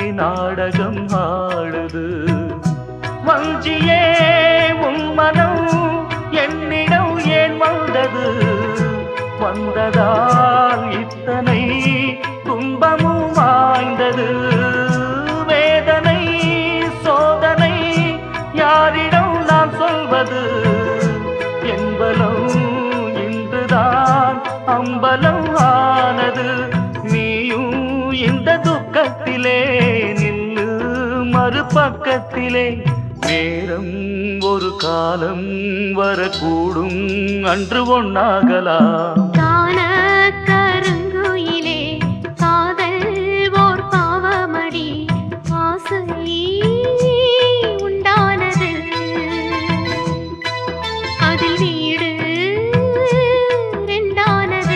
நாடகம் ஆடுது வஞ்சியே உன் மனம் என்னிடம் ஏன் வந்தது வந்ததால் இத்தனை துன்பமும் வாய்ந்தது வேதனை சோதனை யாரிடம் நான் சொல்வது என்பலம் இன்றுதான் அம்பலம் ஆனது நீயும் இந்த துக்கத்திலே நில்லு மறுபக்கத்திலே நேரம் ஒரு காலம் வரக்கூடும் அன்று ஒன்னாகலாம் காண கருங்குயிலே காதல் ஓர் பாவமடி ஆசை உண்டானது அதில் வீடு ரெண்டானது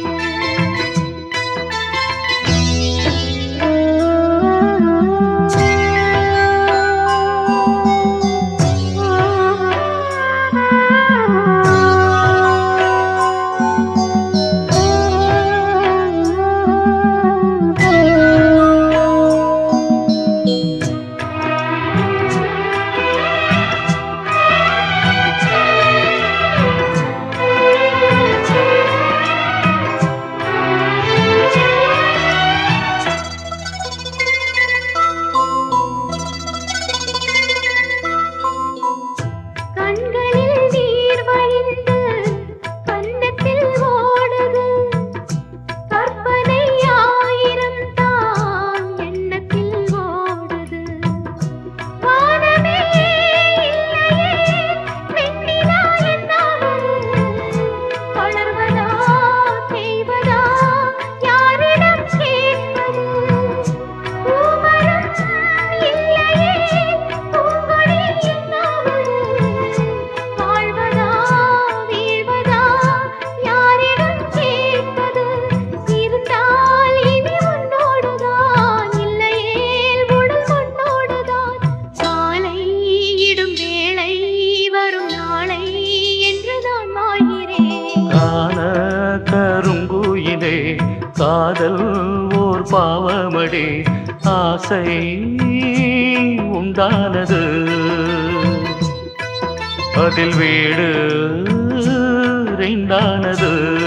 கண்களில் நீர் வழிந்து கன்னத்தில் ஓடுது கற்பனை ஆயிரம் தான் எண்ணத்தில் ஓடுது வானமே இல்லையே வெண்ணிலா என்னாவது வளர்வதா தேய்வதா யாரிடம் கேட்பது பூமரம் இல்லையே பூங்கொடி என்னாவது வாழ்வதா வீழ்வதா யாரிடம் கேட்பது இருந்தால் இனி உன்னோடுதான் இல்லையேல் உடல் கொண்டோடுதான் காலை இடும் வேளை வரும் நாளை என்று நான் வாழ்கிறேன் காண கருங்குயிலே காதல் ஓர் பாவமடி ஆசை உண்டானது அதில் வீடு ரெண்டானது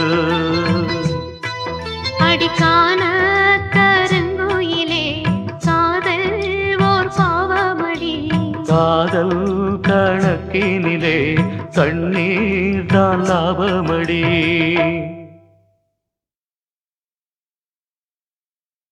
அடிக்கான கருங்குயிலே காதல் ஓர் பாவமடி காதல் கணக்கினிலே தண்ணீர் தான் லாபமடி